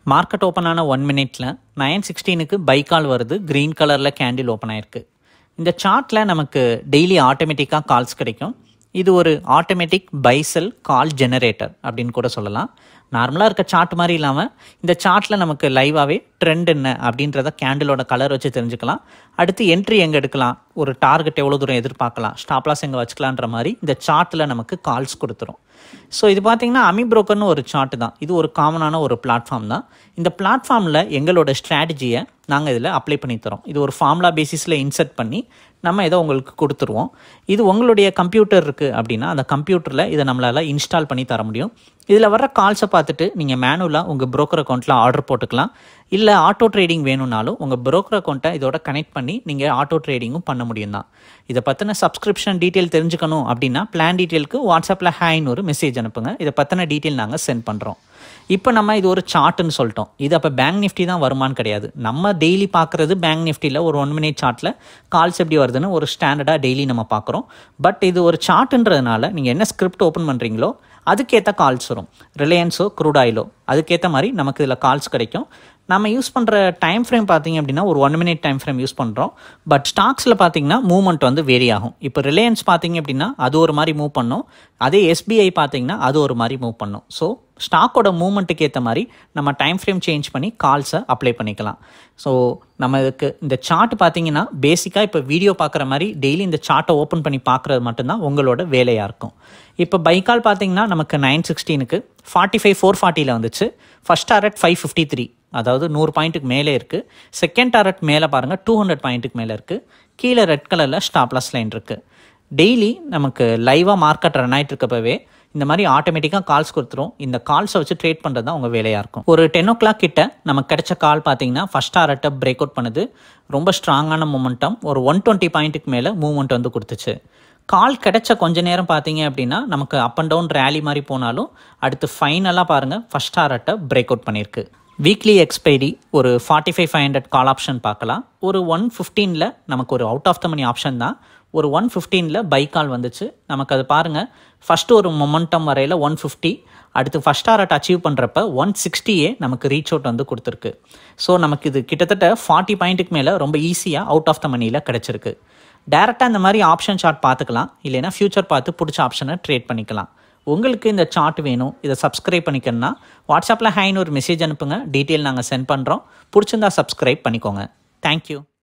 market open ஆன one மினிட்ல nine சிக்ஸ்டீனுக்கு பைக்கால் வருது க்ரீன் கலரில் கேண்டில் ஓப்பன் ஆயிருக்கு இந்த சார்ட்டில் நமக்கு டெய்லி ஆட்டோமேட்டிக்காக கால்ஸ் கிடைக்கும் இது ஒரு ஆட்டோமேட்டிக் பைசல் கால் ஜெனரேட்டர் அப்படின்னு கூட சொல்லலாம் நார்மலாக இருக்க சார்ட் மாதிரி இல்லாமல் இந்த சார்ட்டில் நமக்கு லைவாகவே ட்ரெண்ட் என்ன அப்படின்றத கேண்டிலோட கலர் வச்சு தெரிஞ்சுக்கலாம் அடுத்து என்ட்ரி எங்கே எடுக்கலாம் ஒரு டார்கெட் எவ்வளோ தூரம் எதிர்பார்க்கலாம் ஸ்டாப்லாஸ் எங்கே வச்சுக்கலான்ற மாதிரி இந்த சார்ட்டில் நமக்கு கால்ஸ் கொடுத்துரும் ஸோ இது பார்த்தீங்கன்னா அமி புரோக்கர்னு ஒரு சார்ட் தான் இது ஒரு காமனான ஒரு பிளாட்ஃபார்ம் தான் இந்த பிளாட்ஃபார்மில் எங்களோட ஸ்ட்ராட்டஜியை நாங்கள் இதில் அப்ளை பண்ணி தரோம் இது ஒரு ஃபார்முலா பேசிஸில் இன்சர்ட் பண்ணி நம்ம இதை உங்களுக்கு கொடுத்துருவோம் இது உங்களுடைய கம்ப்யூட்டர் இருக்குது அப்படின்னா அந்த கம்ப்யூட்டரில் இதை நம்மளால் இன்ஸ்டால் பண்ணி தர முடியும் இதில் வர்ற கால்ஸை பார்த்துட்டு நீங்கள் மேனுவலாக உங்கள் broker அக்கௌண்ட்டில் ஆர்டர் போட்டுக்கலாம் இல்லை ஆட்டோ ட்ரேடிங் வேணும்னாலும் உங்கள் broker அக்கௌண்ட்டை இதோட கனெக்ட் பண்ணி நீங்கள் ஆட்டோ ட்ரேடிங்கும் பண்ண முடியும் தான் இதை பற்றின சப்ஸ்கிரிப்ஷன் டீட்டெயில் தெரிஞ்சுக்கணும் அப்படின்னா பிளான் டீட்டெயிலுக்கு வாட்ஸ்அப்பில் ஹேன்னு ஒரு மெசேஜ் அனுப்புங்க இதை பற்றின டீட்டெயில் நாங்கள் சென்ட் பண்ணுறோம் இப்போ நம்ம இது ஒரு சார்ட்டுன்னு சொல்லிட்டோம் இது அப்போ பேங்க் நிஃப்டி தான் வருமானு கிடையாது நம்ம டெய்லி பார்க்குறது பேங்க் நிஃப்டியில் ஒரு ஒன் மினிட் சார்ட்டில் கால்ஸ் எப்படி வருதுன்னு ஒரு ஸ்டாண்டர்டாக டெய்லி நம்ம பார்க்குறோம் பட் இது ஒரு சார்ட்டுன்றதுனால நீங்கள் என்ன ஸ்கிரிப்ட் ஓப்பன் பண்ணுறீங்களோ அதுக்கேற்ற கால்ஸ் வரும் ரிலையன்ஸோ க்ரூட் ஆயிலோ அதுக்கேற்ற மாதிரி நமக்கு இதில் கால்ஸ் கிடைக்கும் நம்ம யூஸ் பண்ணுற டைம் ஃப்ரேம் பார்த்தீங்க அப்படின்னா ஒரு one minute time frame use பண்ணுறோம் பட் ஸ்டாக்ஸில் பார்த்தீங்கன்னா மூவ்மெண்ட் வந்து வேரி ஆகும் இப்போ ரிலையன்ஸ் பார்த்தீங்க அப்படின்னா அது ஒரு மாதிரி மூவ் பண்ணும் அதே எஸ்பிஐ பார்த்தீங்கன்னா அது ஒரு மாதிரி மூவ் பண்ணும் ஸோ ஸ்டாக்கோட மூவ்மெண்ட்டுக்கு ஏற்ற மாதிரி நம்ம டைம் ஃப்ரேம் சேஞ்ச் பண்ணி கால்ஸை அப்ளை பண்ணிக்கலாம் ஸோ நம்ம இதுக்கு இந்த சார்ட் பார்த்தீங்கன்னா பேசிக்காக இப்போ வீடியோ பார்க்குற மாதிரி டெய்லி இந்த சார்ட்டை ஓப்பன் பண்ணி பார்க்குறது மட்டும்தான் உங்களோட வேலையாக இருக்கும் இப்போ பைக்கால் பார்த்தீங்கன்னா நமக்கு நைன் சிக்ஸ்டீனுக்கு ஃபார்ட்டி ஃபைவ் ஃபோர் ஃபார்ட்டியில் வந்துச்சு first target five fifty three அதாவது நூறு பாயிண்ட்டுக்கு மேலே இருக்குது செகண்ட் டாரட் மேலே பாருங்கள் டூ ஹண்ட்ரட் பாயிண்ட்டுக்கு மேலே இருக்குது கீழே ரெட் கலரில் ஸ்டாப்லாஸ் லைன் இருக்குது டெய்லி நமக்கு லைவாக மார்க்கெட் ரன் ஆகிட்டு இருக்கப்பவே இந்த மாதிரி ஆட்டோமேட்டிக்காக கால்ஸ் கொடுத்துரும் இந்த கால்ஸை வச்சு ட்ரேட் பண்ணுறது தான் உங்கள் வேலையாக இருக்கும் ஒரு டென் ஓ கிளாக் கிட்ட நமக்கு கிடைச்ச கால் பார்த்தீங்கன்னா ஃபஸ்ட் டாரட்டை பிரேக் அவுட் பண்ணுது ரொம்ப ஸ்ட்ராங்கான மூமெண்டம் ஒரு ஒன் டுவெண்ட்டி பாயிண்ட்டுக்கு மேலே மூவ்மெண்ட் வந்து கொடுத்துச்சு கால் கிடைச்ச கொஞ்ச நேரம் பார்த்தீங்க அப்படின்னா நமக்கு அப் அண்ட் டவுன் ரேலி மாதிரி போனாலும் அடுத்து ஃபைனலாக பாருங்கள் ஃபஸ்ட் டாரட்டை பிரேக் அவுட் பண்ணியிருக்கு வீக்லி எக்ஸ்பைரி ஒரு forty five five hundred call option பார்க்கலாம் ஒரு ஒன் ஃபிஃப்டீனில் நமக்கு ஒரு out of the money option தான் ஒரு ஒன் ஃபிஃப்டீனில் பை கால் வந்துச்சு நமக்கு அது பாருங்கள் ஃபஸ்ட்டு ஒரு மொமெண்டம் வரையில் ஒன் ஃபிஃப்டி அடுத்து ஃபஸ்ட் டாரட் அச்சீவ் பண்ணுறப்ப ஒன் சிக்ஸ்டியே நமக்கு ரீச் அவுட் வந்து கொடுத்துருக்கு ஸோ நமக்கு இது கிட்டத்தட்ட ஃபார்ட்டி பாயிண்ட்டுக்கு மேலே ரொம்ப ஈஸியாக அவுட் ஆஃப் த மணியில் கிடச்சிருக்கு டேரெக்டாக இந்த மாதிரி ஆப்ஷன் சார்ட் பார்த்துக்கலாம் இல்லைன்னா ஃபியூச்சர் பார்த்து பிடிச்ச ஆப்ஷனை ட்ரேட் பண்ணிக்கலாம் உங்களுக்கு இந்த சார்ட் வேணும் இதை சப்ஸ்கிரைப் பண்ணிக்கணும்னா வாட்ஸ்அப்பில் ஹைன்னு ஒரு மெசேஜ் அனுப்புங்க டீட்டெயில் நாங்கள் சென்ட் பண்ணுறோம் பிடிச்சிருந்தா சப்ஸ்கிரைப் பண்ணிக்கோங்க தேங்க்யூ